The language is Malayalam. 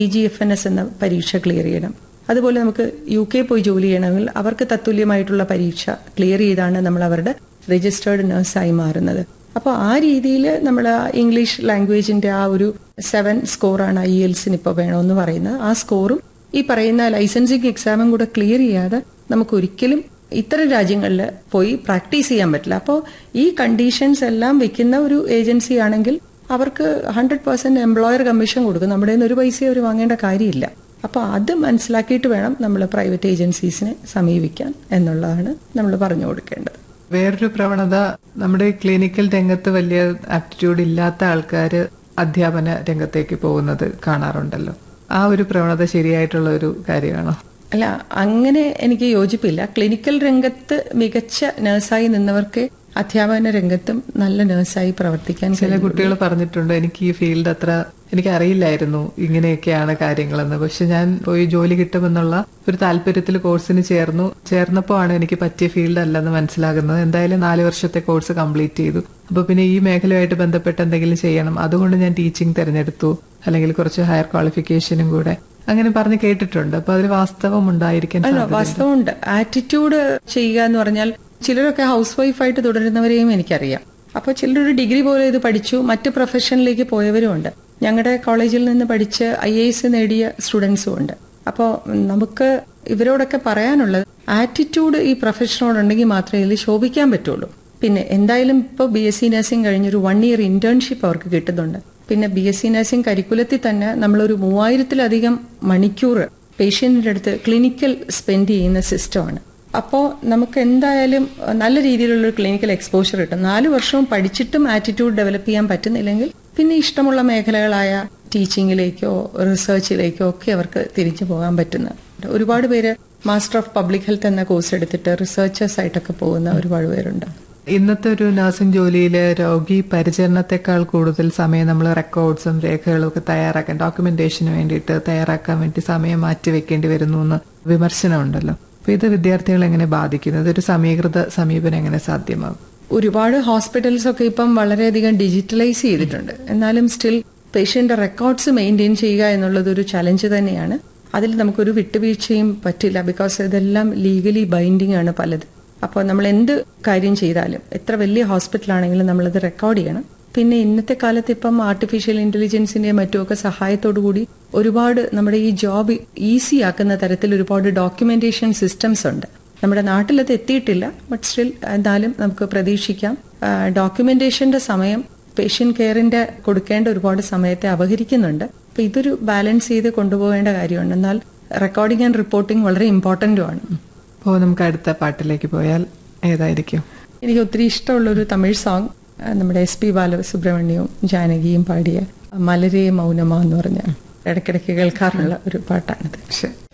E G F N S എന്ന പരീക്ഷ ക്ലിയർ ചെയ്യണം അതുപോലെ നമുക്ക് യു കെ പോയി ജോലി ചെയ്യണമെങ്കിൽ അവർക്ക് തത്തുല്യമായിട്ടുള്ള പരീക്ഷ ക്ലിയർ ചെയ്താണ് നമ്മൾ അവരുടെ രജിസ്റ്റേർഡ് നഴ്സായി മാറുന്നത് അപ്പോൾ ആ രീതിയിൽ നമ്മൾ ഇംഗ്ലീഷ് ലാംഗ്വേജിന്റെ ആ ഒരു സെവൻ സ്കോറാണ് ഐ എൽസിന് ഇപ്പോൾ വേണമെന്ന് പറയുന്നത് ആ സ്കോറും ഈ പറയുന്ന ലൈസൻസിങ് എക്സാമും കൂടെ ക്ലിയർ ചെയ്യാതെ നമുക്ക് ഒരിക്കലും ഇത്തരം രാജ്യങ്ങളിൽ പോയി പ്രാക്ടീസ് ചെയ്യാൻ പറ്റില്ല അപ്പോൾ ഈ കണ്ടീഷൻസ് എല്ലാം വെക്കുന്ന ഒരു ഏജൻസി ആണെങ്കിൽ അവർക്ക് ഹൺഡ്രഡ് പെർസെന്റ് എംപ്ലോയർ കമ്മീഷൻ കൊടുക്കും നമ്മുടെ കയ്യിൽ നിന്ന് ഒരു പൈസ അവർ വാങ്ങേണ്ട കാര്യമില്ല അപ്പോൾ അത് മനസ്സിലാക്കിയിട്ട് വേണം നമ്മൾ പ്രൈവറ്റ് ഏജൻസീസിനെ സമീപിക്കാൻ എന്നുള്ളതാണ് നമ്മൾ പറഞ്ഞു കൊടുക്കേണ്ടത് വേറൊരു പ്രവണത നമ്മുടെ ക്ലിനിക്കൽ രംഗത്ത് വലിയ ആപ്റ്റിറ്റ്യൂഡ് ഇല്ലാത്ത ആൾക്കാർ അധ്യാപന രംഗത്തേക്ക് പോകുന്നത് കാണാറുണ്ടല്ലോ ആ ഒരു പ്രവണത ശരിയായിട്ടുള്ള ഒരു കാര്യമാണോ അല്ല അങ്ങനെ എനിക്ക് യോജിപ്പില്ല ക്ലിനിക്കൽ രംഗത്ത് മികച്ച നഴ്സായി നിന്നവർക്ക് അധ്യാപന രംഗത്തും നല്ല നഴ്സായി പ്രവർത്തിക്കാൻ ചില കുട്ടികൾ പറഞ്ഞിട്ടുണ്ട് എനിക്ക് ഈ ഫീൽഡ് അത്ര എനിക്ക് അറിയില്ലായിരുന്നു ഇങ്ങനെയൊക്കെയാണ് കാര്യങ്ങളെന്ന് പക്ഷെ ഞാൻ പോയി ജോലി കിട്ടുമെന്നുള്ള ഒരു താല്പര്യത്തിൽ കോഴ്സിന് ചേർന്നു ചേർന്നപ്പോൾ ആണ് എനിക്ക് പറ്റിയ ഫീൽഡ് അല്ലെന്ന് മനസ്സിലാകുന്നത് എന്തായാലും നാല് വർഷത്തെ കോഴ്സ് കംപ്ലീറ്റ് ചെയ്തു അപ്പൊ പിന്നെ ഈ മേഖലയുമായിട്ട് ബന്ധപ്പെട്ട് എന്തെങ്കിലും ചെയ്യണം അതുകൊണ്ട് ഞാൻ ടീച്ചിങ് തിരഞ്ഞെടുത്തു അല്ലെങ്കിൽ കുറച്ച് ഹയർ ക്വാളിഫിക്കേഷനും കൂടെ അങ്ങനെ പറഞ്ഞ് കേട്ടിട്ടുണ്ട് അപ്പൊ അതിൽ വാസ്തവം ഉണ്ടായിരിക്കാൻ അല്ല സാധ്യതയുണ്ട്. വാസ്തവമുണ്ട് ആറ്റിറ്റ്യൂഡ് ചെയ്യുക എന്ന് പറഞ്ഞാൽ ചിലരൊക്കെ ഹൗസ് വൈഫായിട്ട് തുടരുന്നവരെയും എനിക്കറിയാം അപ്പോൾ ചിലരൊരു ഡിഗ്രി പോലെ ഇത് പഠിച്ചു മറ്റ് പ്രൊഫഷനിലേക്ക് പോയവരുമുണ്ട് ഞങ്ങളുടെ കോളേജിൽ നിന്ന് പഠിച്ച് ഐ എ എസ് നേടിയ സ്റ്റുഡൻസും ഉണ്ട് അപ്പോൾ നമുക്ക് ഇവരോടൊക്കെ പറയാനുള്ളത് ആറ്റിറ്റ്യൂഡ് ഈ പ്രൊഫഷനോടുണ്ടെങ്കിൽ മാത്രമേ ഇതിൽ ശോഭിക്കാൻ പറ്റുള്ളൂ പിന്നെ എന്തായാലും ഇപ്പോൾ ബി എസ് സി നഴ്സിംഗ് കഴിഞ്ഞൊരു വൺ ഇയർ ഇന്റേൺഷിപ്പ് അവർക്ക് കിട്ടുന്നുണ്ട് പിന്നെ ബി എസ് സി നഴ്സിംഗ് കരിക്കുലത്തിൽ തന്നെ നമ്മളൊരു മൂവായിരത്തിലധികം മണിക്കൂർ പേഷ്യന്റിന്റെ അടുത്ത് ക്ലിനിക്കൽ സ്പെൻഡ് ചെയ്യുന്ന സിസ്റ്റമാണ് അപ്പോൾ നമുക്ക് എന്തായാലും നല്ല രീതിയിലുള്ള ഒരു ക്ലിനിക്കൽ എക്സ്പോഷർ കിട്ടും നാല് വർഷവും പഠിച്ചിട്ടും ആറ്റിറ്റ്യൂഡ് ഡെവലപ്പ് ചെയ്യാൻ പറ്റുന്നില്ലെങ്കിൽ പിന്നെ ഇഷ്ടമുള്ള മേഖലകളായ ടീച്ചിങ്ങിലേക്കോ റിസർച്ചിലേക്കോ ഒക്കെ അവർക്ക് തിരിച്ചു പോകാൻ പറ്റുന്ന ഒരുപാട് പേര് മാസ്റ്റർ ഓഫ് പബ്ലിക് ഹെൽത്ത് എന്ന കോഴ്സ് എടുത്തിട്ട് റിസർച്ചേഴ്സ് ആയിട്ടൊക്കെ പോകുന്ന ഒരുപാട് പേരുണ്ട് ഇന്നത്തെ ഒരു നഴ്സിംഗ് ജോലിയിൽ രോഗി പരിചരണത്തെക്കാൾ കൂടുതൽ സമയം നമ്മൾ റെക്കോർഡ്സും രേഖകളും ഒക്കെ തയ്യാറാക്കാൻ ഡോക്യുമെന്റേഷന് വേണ്ടിയിട്ട് തയ്യാറാക്കാൻ വേണ്ടി സമയം മാറ്റി വെക്കേണ്ടി വരുന്നു എന്ന് വിമർശനമുണ്ടല്ലോ അപ്പൊ ഇത് വിദ്യാർത്ഥികളെ എങ്ങനെ ബാധിക്കുന്നത് ഒരു സമീകൃത സമീപനം എങ്ങനെ സാധ്യമാകും ഒരുപാട് ഹോസ്പിറ്റൽസ് ഒക്കെ ഇപ്പം വളരെയധികം ഡിജിറ്റലൈസ് ചെയ്തിട്ടുണ്ട് എന്നാലും സ്റ്റിൽ പേഷ്യന്റ് റെക്കോർഡ്സ് മെയിൻറ്റെയിൻ ചെയ്യുക എന്നുള്ളത് ഒരു ചലഞ്ച് തന്നെയാണ് അതിൽ നമുക്കൊരു വിട്ടുവീഴ്ചയും പറ്റില്ല ബിക്കോസ് ഇതെല്ലാം ലീഗലി ബൈൻഡിങ് ആണ് പലത് അപ്പോൾ നമ്മൾ എന്ത് കാര്യം ചെയ്താലും എത്ര വലിയ ഹോസ്പിറ്റലാണെങ്കിലും നമ്മളത് റെക്കോർഡ് ചെയ്യണം പിന്നെ ഇന്നത്തെ കാലത്ത് ഇപ്പം ആർട്ടിഫിഷ്യൽ ഇന്റലിജൻസിന്റെ മറ്റുമൊക്കെ സഹായത്തോടു കൂടി ഒരുപാട് നമ്മുടെ ഈ ജോബ് ഈസി ആക്കുന്ന തരത്തിൽ ഒരുപാട് ഡോക്യുമെന്റേഷൻ സിസ്റ്റംസ് ഉണ്ട് നമ്മുടെ നാട്ടിലത് എത്തിയിട്ടില്ല ബട്ട് സ്റ്റിൽ എന്നാലും നമുക്ക് പ്രതീക്ഷിക്കാം ഡോക്യുമെന്റേഷന്റെ സമയം പേഷ്യന്റ് കെയറിന്റെ കൊടുക്കേണ്ട ഒരുപാട് സമയത്തെ അപഹരിക്കുന്നുണ്ട് അപ്പൊ ഇതൊരു ബാലൻസ് ചെയ്ത് കൊണ്ടുപോകേണ്ട കാര്യമുണ്ട് എന്നാൽ റെക്കോർഡിംഗ് ആൻഡ് റിപ്പോർട്ടിംഗ് വളരെ ഇമ്പോർട്ടന്റുമാണ് അപ്പോൾ നമുക്ക് അടുത്ത പാട്ടിലേക്ക് പോയാൽ ഏതായിരിക്കും എനിക്ക് ഒത്തിരി ഇഷ്ടമുള്ള ഒരു തമിഴ് സോങ് നമ്മുടെ എസ് പി ബാലസുബ്രഹ്മണ്യവും ജാനകിയും പാടിയ മലരേ മൗനമ എന്ന് പറഞ്ഞ ഇടയ്ക്കിടയ്ക്ക് കേൾക്കാറുള്ള ഒരു പാട്ടാണിത് ശരി